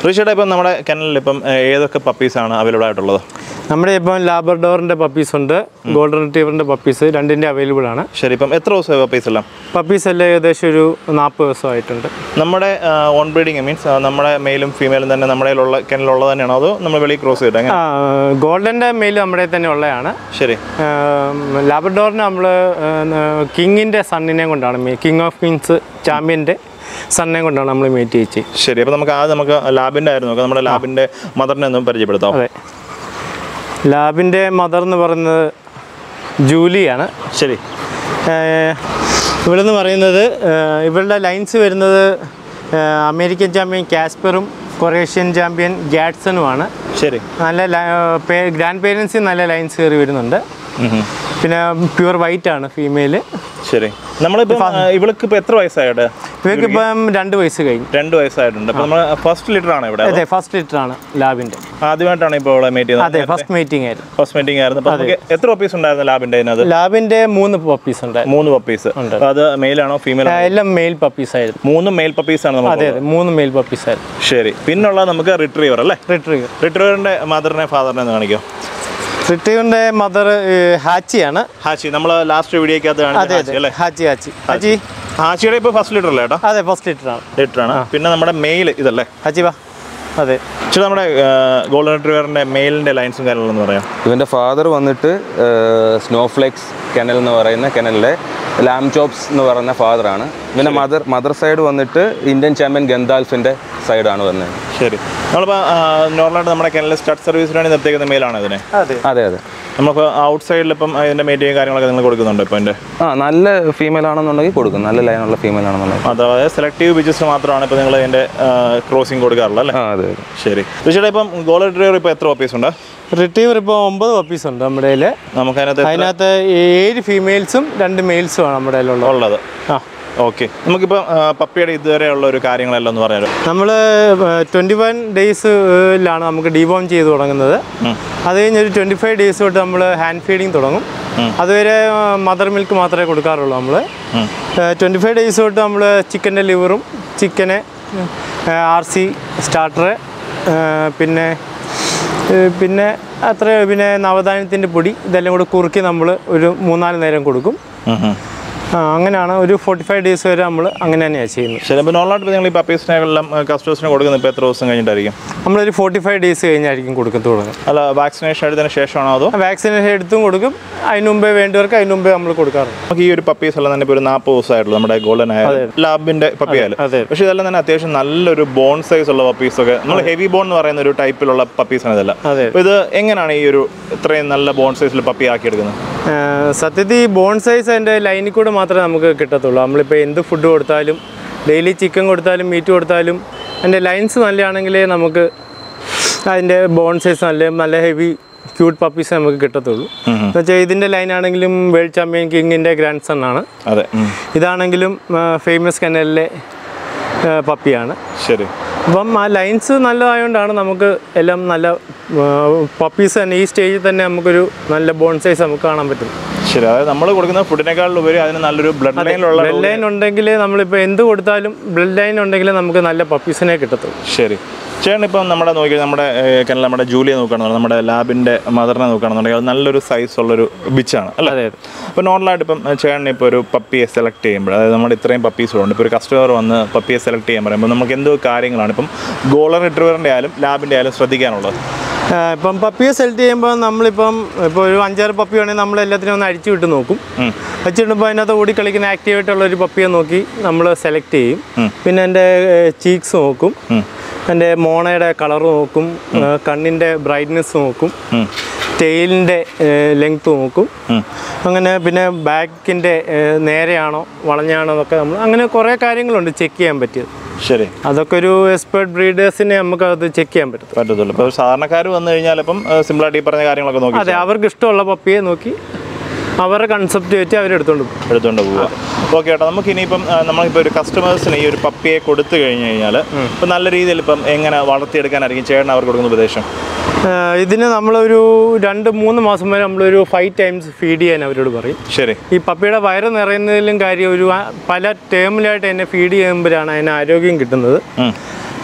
ഋഷിയുടെ ഇപ്പം നമ്മുടെ കനലിൽ ഇപ്പം ഏഹ്, ഏതൊക്കെ പപ്പീസാണ് അവൈലബിൾ ആയിട്ടുള്ളത് നമ്മുടെ ഇപ്പം ലാബർഡോറിൻ്റെ പപ്പീസ് ഉണ്ട് ഗോൾഡൻ റിട്രീവറിൻ്റെ പപ്പീസ് രണ്ടിൻ്റെ അവൈലബിൾ ആണ് ശരി ഇപ്പം എത്ര ദിവസമായി പപ്പീസ് എല്ലാം പപ്പീസ് എല്ലാം ഏകദേശം ഒരു നാൽപ്പത് ദിവസമായിട്ടുണ്ട് നമ്മുടെ ഓൺ ബ്രീഡിങ് മീൻസ് നമ്മുടെ മെയിലും ഫീമെയിലും തന്നെ നമ്മുടെ കയ്യിലുള്ള കനലുള്ളത് തന്നെയാണോ അതോ നമ്മൾ വെളിയിൽ ക്രോസ് ചെയ്തിട്ട് അങ്ങനെ ആ ഗോൾഡൻ്റെ മെയിൽ നമ്മുടെ തന്നെ ഉള്ളതാണ് ശരി ലാബർഡോറിന് നമ്മൾ കിങ്ങിൻ്റെ സണ്ണിനെ കൊണ്ടാണ് കിങ് ഓഫ് കിങ്സ് ചാമ്പ്യൻ്റെ സണ്ണിനെ കൊണ്ടാണ് നമ്മൾ മീറ്റ് ചെയ്യിച്ച് ശരി അപ്പോൾ നമുക്ക് ആദ്യം നമുക്ക് ലാബിൻ്റെ ആയിരുന്നു നോക്കാം നമ്മുടെ ലാബിൻ്റെ മദറിനെ ഒന്ന് പരിചയപ്പെടുത്താം അതെ ലാബിൻ്റെ മദർ എന്ന് പറയുന്നത് ജൂലിയാണ് ശരി ഇവിടെ നിന്ന് പറയുന്നത് ഏഹ്, ഇവരുടെ ലൈൻസ് വരുന്നത് ഏഹ്, അമേരിക്കൻ ചാമ്പ്യൻ കാസ്പറും കൊറേഷ്യൻ ചാമ്പ്യൻ ഗാഡ്സണുമാണ് ശരി നല്ല ഗ്രാൻഡ് പേരൻസിൽ നല്ല ലൈൻസ് കയറി വരുന്നുണ്ട് ഉം ഉം. പിന്നെ പ്യുവർ വൈറ്റ് ആണ് ഫീമെയിൽ ശരി നമ്മളിപ്പം ആ, ഇവൾക്ക് ഇപ്പം എത്ര വയസ്സായിട്ട് ഇവർക്ക് ഇപ്പം രണ്ട് വയസ്സ് കഴിഞ്ഞു രണ്ട് വയസ്സായിട്ടുണ്ട് അപ്പോൾ നമ്മൾ ഫസ്റ്റ് ലിറ്റർ ആണ് ഇവിടെ അതെ ഫസ്റ്റ് ലിറ്റർ ആണ് ലാബിൻ്റെ ആദ്യമായിട്ടാണ് ഇപ്പോൾ ഇവിടെ മീറ്റ് അതെ ചെയ്യുന്നത് ഫസ്റ്റ് മീറ്റിംഗ് ആയിരുന്നു ഫസ്റ്റ് മീറ്റിംഗ് ആയിരുന്നു അപ്പോൾ നമുക്ക് എത്ര പപ്പീസ് ഉണ്ടായിരുന്നു ലാബിൻ്റെ അതിനകത്ത് ലാബിൻ്റെ മൂന്ന് പപ്പീസ് ഉണ്ട് മൂന്ന് പപ്പീസ് അത് മെയിലാണോ ഫീമെയിൽ ആ, എല്ലാം മെയിൽ പപ്പീസ് ആയിരുന്നു മൂന്ന് മെയിൽ പപ്പീസ് ആണ് നമുക്ക് അതെ അതെ മൂന്ന് മെയിൽ പപ്പീസ് ആയിരുന്നു ശരി പിന്നുള്ള നമുക്ക് റിട്രീവർ അല്ലേ റിട്രീവർ റിട്രീവറിന്റെ മദറിനെ ഫാദറിനെ ഒന്ന് കാണിക്കോ റിട്രീവറിൻ്റെ മദർ ഹാച്ചിയാണ് ഹാച്ചി നമ്മൾ ലാസ്റ്റ് വീഡിയോക്കകത്ത് അതെ കാണിച്ച അതെ ഹാച്ചി അല്ലേ ഹാച്ചി ഹാച്ചി ഹാച്ചി ഹാച്ചിയുടെ ഇപ്പോൾ ഫസ്റ്റ് ലിറ്റർ അല്ലേ ഏട്ടാ അതെ ഫസ്റ്റ് ലിറ്റർ ആണ് ലിറ്റർ ആണ് പിന്നെ നമ്മുടെ മെയിൽ ഇതല്ലേ ഹാച്ചി വാ അതെ പക്ഷേ നമ്മുടെ ഗോൾഡൻ റിട്രീവറിന്റെ മെയിലിന്റെ ലൈൻസും കാര്യങ്ങളെന്ന് പറയാം ഇവൻ്റെ ഫാദർ വന്നിട്ട് സ്നോഫ്ലെക്സ് കെനൽ എന്ന് പറയുന്ന കെനലിലെ ലാം ചോപ്സ് എന്ന് പറയുന്ന ഫാദറാണ് ഇവൻ്റെ മദർ മദർ സൈഡ് വന്നിട്ട് ഇന്ത്യൻ ചാമ്പ്യൻ ഗന്താൽഫിൻ്റെ സൈഡാണ് വന്നത് ശരി നമ്മളിപ്പോൾ നോർമലായിട്ട് നമ്മുടെ കെനലിൽ സ്റ്റഡ് സർവീസിന് വേണ്ടി നിർത്തിയിരിക്കുന്ന മെയിലാണ് ഇതിനെ അതെ അതെ അതെ നമുക്ക് ഔട്ട് സൈഡിൽ ഇപ്പം അതിന്റെ മീറ്റിംഗ് കാര്യങ്ങളൊക്കെ നിങ്ങൾ കൊടുക്കുന്നുണ്ട് ഇപ്പോൾ എൻ്റെ ആ നല്ല ഫീമെയിൽ ആണെന്നുണ്ടെങ്കിൽ കൊടുക്കും നല്ല ലൈനുള്ള ഫീമെയിൽ ആണെന്നുണ്ടെങ്കിൽ അതായത് സെലക്റ്റീവ് ബിജസ് മാത്രമാണ് ഇപ്പോൾ നിങ്ങൾ അതിൻ്റെ ക്രോസിംഗ് കൊടുക്കാറുള്ളത് അല്ലേ ആ അതെ അതെ ശരി ഋഷിയുടെ ഇപ്പം ഗോൾഡൻ റിട്രീവർ ഇപ്പോൾ എത്ര ഓപ്പീസ് ഉണ്ട് റിട്രീവർ ഇപ്പോൾ ഒമ്പത് പപ്പീസ് ഉണ്ട് നമ്മുടെ കയ്യിൽ നമുക്കതിനകത്ത് എത്ര അതിനകത്ത് ഏഴ് ഫീമെയിൽസും രണ്ട് മെയിൽസും ആണ് നമ്മുടെ കയ്യിലുള്ളത് ഉള്ളത് ആ ഓക്കെ നമുക്കിപ്പം ആ, പപ്പിയുടെ ഇതുവരെയുള്ള ഒരു കാര്യങ്ങളെല്ലാം ഒന്ന് പറയാമല്ലോ നമ്മൾ ട്വൻറ്റി വൺ ഡേയ്സിലാണ് നമുക്ക് ഡീബോം ചെയ്ത് തുടങ്ങുന്നത് അത് കഴിഞ്ഞ് ഒരു ട്വൻറ്റി ഫൈവ് ഡേയ്സ് തൊട്ട് നമ്മൾ ഹാൻഡ് ഫീഡിങ് തുടങ്ങും അതുവരെ മദർ മിൽക്ക് മാത്രമേ കൊടുക്കാറുള്ളൂ നമ്മൾ ട്വൻറ്റി ഫൈവ് ഡേയ്സ് തൊട്ട് നമ്മൾ ചിക്കൻ്റെ ലിവറും ചിക്കന് ആർ സി സ്റ്റാർട്ടർ പിന്നെ ഏഹ് പിന്നെ അത്ര പിന്നെ നവധാന്യത്തിൻ്റെ പൊടി ഇതെല്ലാം കൂടെ കുറുക്കി നമ്മൾ ഒരു മൂന്നാല് നേരം കൊടുക്കും ആ, അങ്ങനെയാണ് ഒരു ഫോർട്ടി ഫൈവ് ഡേയ്സ് വരെ നമ്മൾ അങ്ങനെ തന്നെയാണ് ചെയ്യുന്നത് ശരി അപ്പോൾ നോർമലായിട്ട് നിങ്ങൾ ഈ പപ്പീസിനെല്ലാം കസ്റ്റമേഴ്സിന് കൊടുക്കുന്നത് ഇപ്പോൾ എത്ര ദിവസം കഴിഞ്ഞിട്ടായിരിക്കും നമ്മളൊരു ഫോർട്ടി ഫൈവ് ഡേയ്സ് കഴിഞ്ഞായിരിക്കും കൊടുക്കാൻ തുടങ്ങും അല്ല വാക്സിനേഷൻ എടുത്തതിന് ശേഷമാണോ അതോ വാക്സിനേഷൻ എടുത്തും കൊടുക്കും അതിന് മുമ്പേ വേണ്ടവർക്ക് അതിന് മുമ്പേ നമ്മൾ കൊടുക്കാറുണ്ട് നമുക്ക് ഈ ഒരു പപ്പീസ് എല്ലാം തന്നെ ഇപ്പോൾ ഒരു നാൽപ്പത് ദിവസമായിട്ടുള്ളൂ നമ്മുടെ ഗോൾഡൻ ആയ ലാബിന്റെ പപ്പി ആയാലും അതെ. പക്ഷേ ഇതെല്ലാം തന്നെ അത്യാവശ്യം നല്ലൊരു ബോൺ സൈസ് ഉള്ള പപ്പീസ് ഒക്കെ നമ്മൾ ഹെവി ബോൺ എന്ന് പറയുന്ന ഒരു ടൈപ്പിലുള്ള പപ്പീസാണ് ഇതെല്ലാം അതെ. അപ്പോൾ ഇത് എങ്ങനെയാണ് ഈ ഒരു ഇത്രയും നല്ല ബോൺ സൈസിൽ പപ്പി ആക്കിയെടുക്കുന്നത് ആ, സത്യത്തിൽ ഈ ബോൺ സൈസ് അതിൻ്റെ ലൈനിൽ കൂടെ മാത്രമേ നമുക്ക് കിട്ടത്തുള്ളൂ നമ്മളിപ്പോൾ എന്ത് ഫുഡ് കൊടുത്താലും ഡെയിലി ചിക്കൻ കൊടുത്താലും മീറ്റ് കൊടുത്താലും അതിൻ്റെ ലൈൻസ് നല്ലതാണെങ്കിലേ നമുക്ക് അതിൻ്റെ ബോൺ സൈസ് നല്ല നല്ല ഹെവി ക്യൂട്ട് പപ്പീസ് നമുക്ക് കിട്ടത്തുള്ളൂ എന്ന് വെച്ചാൽ ഇതിൻ്റെ ലൈൻ ആണെങ്കിലും വേൾഡ് ചാമ്പ്യൻ കിങ്ങിൻ്റെ ഗ്രാൻഡ് സൺ ആണ് അതെ ഉം. ഇതാണെങ്കിലും ഫേമസ് കനലിലെ പപ്പിയാണ് ശരി അപ്പം ആ ലൈൻസ് നല്ലതായതുകൊണ്ടാണ് നമുക്ക് എല്ലാം നല്ല പപ്പീസ് തന്നെ ഈ സ്റ്റേജിൽ തന്നെ നമുക്കൊരു നല്ല ബോൺ സൈസ് നമുക്ക് കാണാൻ പറ്റും ശരി അതായത് നമ്മൾ കൊടുക്കുന്ന ഫുഡിനേക്കാളുപരി അതിന് നല്ലൊരു ബ്ലഡ് ലൈനിലുള്ള ബ്ലഡ് ലൈൻ ഉണ്ടെങ്കിൽ നമ്മളിപ്പോൾ എന്ത് കൊടുത്താലും ബ്ലഡ് ലൈൻ ഉണ്ടെങ്കിൽ നമുക്ക് നല്ല പപ്പീസിനെ കിട്ടത്തുള്ളൂ ശരി ചേട്ടൻ ഇപ്പം നമ്മുടെ നോക്കി നമ്മുടെ കിണൽ നമ്മുടെ ജൂലിയെ നോക്കുകയാണെന്നുണ്ടെങ്കിൽ നമ്മുടെ ലാബിൻ്റെ മദറിനെ നോക്കുകയാണെന്നുണ്ടെങ്കിൽ അത് നല്ലൊരു സൈസ് ഉള്ളൊരു ബിച്ചാണ് അല്ലേ അതെ അതെ അപ്പോൾ നോർമലായിട്ട് ഇപ്പം ചേട്ടൻ ഇപ്പോൾ ഒരു പപ്പിയെ സെലക്ട് ചെയ്യുമ്പോൾ അതായത് നമ്മുടെ ഇത്രയും പപ്പീസുണ്ട് ഇപ്പോൾ ഒരു കസ്റ്റമർ വന്ന് പപ്പിയെ സെലക്ട് ചെയ്യാൻ പറയുമ്പോൾ നമുക്ക് എന്തോ കാര്യങ്ങളാണ് ഇപ്പം ഗോളർ റിട്രീവറിൻ്റെ ആയാലും ലാബിൻ്റെ ആയാലും ശ്രദ്ധിക്കാനുള്ളത് ആ, ഇപ്പം പപ്പിയെ സെലക്ട് ചെയ്യുമ്പോൾ നമ്മളിപ്പം ഇപ്പോൾ ഒരു അഞ്ചാറ് പപ്പി വേണമെങ്കിൽ നമ്മൾ എല്ലാത്തിനും ഒന്ന് അടിച്ചു വിട്ട് നോക്കും വെച്ചിട്ടുമ്പോൾ അതിനകത്ത് ഓടി കളിക്കുന്ന ആക്റ്റീവായിട്ടുള്ള ഒരു പപ്പിയെ നോക്കി നമ്മൾ സെലക്ട് ചെയ്യും പിന്നെ എൻ്റെ ചീക്സ് നോക്കും എൻ്റെ മോണയുടെ കളർ നോക്കും ആ, കണ്ണിൻ്റെ ബ്രൈറ്റ്നെസ് നോക്കും ടെയിലിൻ്റെ ലെങ്ത് നോക്കും അങ്ങനെ പിന്നെ ബാക്കിൻ്റെ നേരെയാണോ വളഞ്ഞാണോ എന്നൊക്കെ നമ്മൾ അങ്ങനെ കുറേ കാര്യങ്ങളുണ്ട് ചെക്ക് ചെയ്യാൻ പറ്റിയത് ശരി അതൊക്കെ ഒരു എക്സ്പേർട്ട് ബ്രീഡേഴ്സിനെ നമുക്ക് അത് ചെക്ക് ചെയ്യാൻ പറ്റും പറ്റത്തുള്ളൂ ഇപ്പോൾ സാധാരണക്കാർ വന്നു കഴിഞ്ഞാൽ ഇപ്പം സിമ്പിളായിട്ട് ഈ പറഞ്ഞ കാര്യങ്ങളൊക്കെ നോക്കി അതെ അവർക്ക് ഇഷ്ടമുള്ള പപ്പിയെ നോക്കി അവരുടെ കൺസെപ്റ്റ് വെച്ച് അവരെടുത്തോണ്ട് പോകും എടുത്തുകൊണ്ട് പോവുക ഓക്കെ കേട്ടോ നമുക്ക് ഇനിയിപ്പം ആ, നമ്മളിപ്പോൾ ഒരു കസ്റ്റമേഴ്സിന് ഈ ഒരു പപ്പിയെ കൊടുത്തു കഴിഞ്ഞ് കഴിഞ്ഞാൽ ഇപ്പം നല്ല രീതിയിൽ ഇപ്പം എങ്ങനെ വളർത്തിയെടുക്കാനായിരിക്കും ചേട്ടൻ അവർക്ക് കൊടുക്കുന്ന ഉപദേശം ആഹ് ഇതിന് നമ്മളൊരു രണ്ട് മൂന്ന് മാസം വരെ നമ്മളൊരു ഫൈവ് ടൈംസ് ഫീഡ് ചെയ്യാൻ അവരോട് പറയും ശരി ഈ പപ്പിയുടെ വയറ് നിറയുന്നതിലും കാര്യം ഒരു ആ- പല ടേമിലായിട്ട് എന്നെ ഫീഡ് ചെയ്യുമ്പോഴാണ് അതിന് ആരോഗ്യം കിട്ടുന്നത് ഉം.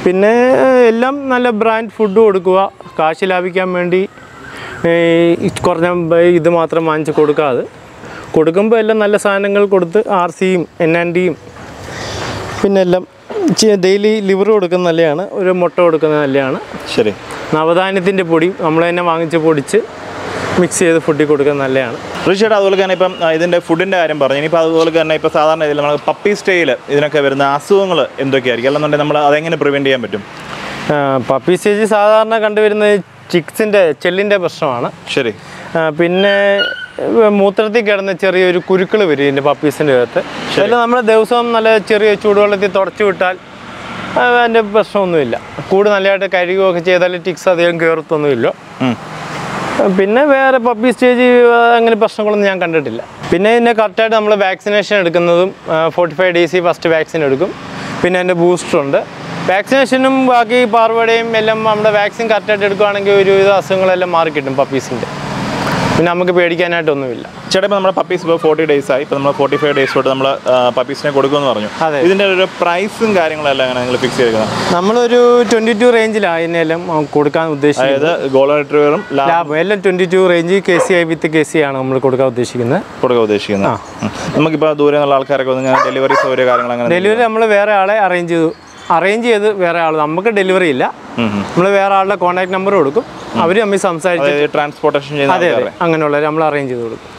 പിന്നെ എല്ലാം നല്ല ബ്രാൻഡ് ഫുഡ് കൊടുക്കുക കാശ് ലാഭിക്കാൻ വേണ്ടി ഏ, ഈ കുറഞ്ഞ ബ- ഇത് മാത്രം വാങ്ങിച്ച് കൊടുക്കാതെ കൊടുക്കുമ്പോൾ എല്ലാം നല്ല സാധനങ്ങൾ കൊടുത്ത് ആർ സിയും എൻ ആൻ ഡിയും പിന്നെ എല്ലാം ഡെയിലി ലിവർ കൊടുക്കുന്നത് നല്ലതാണ് ഒരു മുട്ട കൊടുക്കുന്നത് നല്ലതാണ് ശരി നവധാന്യത്തിൻ്റെ പൊടി നമ്മൾ തന്നെ വാങ്ങിച്ച് പൊടിച്ച് മിക്സ് ചെയ്ത് ഫുഡിൽ കൊടുക്കുന്നത് നല്ലതാണ് തീർച്ചയായിട്ടും അതുപോലെ തന്നെ ഇപ്പം ആ, ഇതിന്റെ ഫുഡിന്റെ കാര്യം പറഞ്ഞു ഇനിയിപ്പോൾ അതുപോലെ തന്നെ ഇപ്പോൾ സാധാരണ ഇതിൽ നമ്മൾ പപ്പി സ്റ്റേയിൽ ഇതിനൊക്കെ വരുന്ന അസുഖങ്ങൾ എന്തൊക്കെയായിരിക്കും അല്ലെന്നുണ്ടെങ്കിൽ നമ്മൾ അതെങ്ങനെ പ്രിവെൻറ്റ് ചെയ്യാൻ പറ്റും പപ്പി സ്റ്റേജ് സാധാരണ കണ്ടുവരുന്നത് ചിക്സിൻ്റെ ചെല്ലിൻ്റെ പ്രശ്നമാണ് ശരി ആ, പിന്നെ ഏ, മൂത്രത്തിൽ കിടന്ന് ചെറിയൊരു കുരുക്കൾ വരും ഇതിൻ്റെ പപ്പീസിൻ്റെ അകത്ത് അതെല്ലാം നമ്മൾ ദിവസവും നല്ല ചെറിയ ചൂടുവെള്ളത്തിൽ തുടച്ചു വിട്ടാൽ ആ, അതിൻ്റെ പ്രശ്നമൊന്നുമില്ല കൂട് നല്ലതായിട്ട് കഴുകുകയൊക്കെ ചെയ്താൽ ടിക്സ് അധികം കയറത്തൊന്നുമില്ല ഉം. പിന്നെ വേറെ പപ്പി സ്റ്റേജ് അങ്ങനെ പ്രശ്നങ്ങളൊന്നും ഞാൻ കണ്ടിട്ടില്ല പിന്നെ ഇതിനെ കറക്റ്റായിട്ട് നമ്മൾ വാക്സിനേഷൻ എടുക്കുന്നതും forty five days first vaccine എടുക്കും പിന്നെ അതിൻ്റെ ബൂസ്റ്റർ ഉണ്ട് വാക്സിനേഷനും ബാക്കി പാർവടയും എല്ലാം നമ്മുടെ വാക്സിൻ കറക്റ്റായിട്ട് എടുക്കുകയാണെങ്കിൽ ഒരുവിധ അസുഖങ്ങളെല്ലാം മാറി കിട്ടും പപ്പീസിൻ്റെ പിന്നെ നമുക്ക് പേടിക്കാനായിട്ടൊന്നുമില്ല ചേട്ടാ ഇപ്പോൾ നമ്മുടെ പപ്പീസ് ഇപ്പോൾ ഫോർട്ടി ഡേയ്സ് ആയി ഇപ്പോൾ നമ്മൾ ഫോർട്ടി ഫൈവ് ഡേയ്സ് തൊട്ട് നമ്മൾ പപ്പീസിനെ കൊടുക്കുമെന്ന് പറഞ്ഞു അതെ. ഇതിന്റെ ഒരു പ്രൈസും കാര്യങ്ങളെല്ലാം എങ്ങനെ നിങ്ങൾ ഫിക്സ് ചെയ്തിരിക്കുന്നത് നമ്മളൊരു ട്വൻറ്റി ടു റേഞ്ചിലാണ് ഇതിനെല്ലാം ആ, കൊടുക്കാൻ ഉദ്ദേശിക്കുന്നത് അതായത് ഗോൾഡൻ റിട്രീവറും ലാബ് ലാഭം എല്ലാം twenty two range K C I with K C ആണ് നമ്മൾ കൊടുക്കാൻ ഉദ്ദേശിക്കുന്നത് കൊടുക്കാൻ ഉദ്ദേശിക്കുന്നത് ഉം. നമുക്കിപ്പോൾ ദൂരെ നിന്നുള്ള ആൾക്കാരൊക്കെ ഒന്ന് ഇങ്ങനെ ഡെലിവറി സൗകര്യ കാര്യങ്ങൾ അങ്ങനെ ഡെലിവറി നമ്മൾ വേറെ ആളെ അറേഞ്ച് ചെയ്തു അറേഞ്ച് ചെയ്ത് വേറെ ആൾ നമുക്ക് ഡെലിവറി ഇല്ല ഉം, ഉം. നമ്മൾ വേറെ ആളുടെ കോൺടാക്ട് നമ്പർ കൊടുക്കും അവർ തമ്മിൽ സംസാരിച്ച് അതായത് ട്രാൻസ്പോർട്ടേഷൻ ചെയ്യുന്ന അതെ ആൾക്കാരെ അതെ അങ്ങനെയുള്ളവർ നമ്മൾ അറേഞ്ച് ചെയ്ത് കൊടുക്കും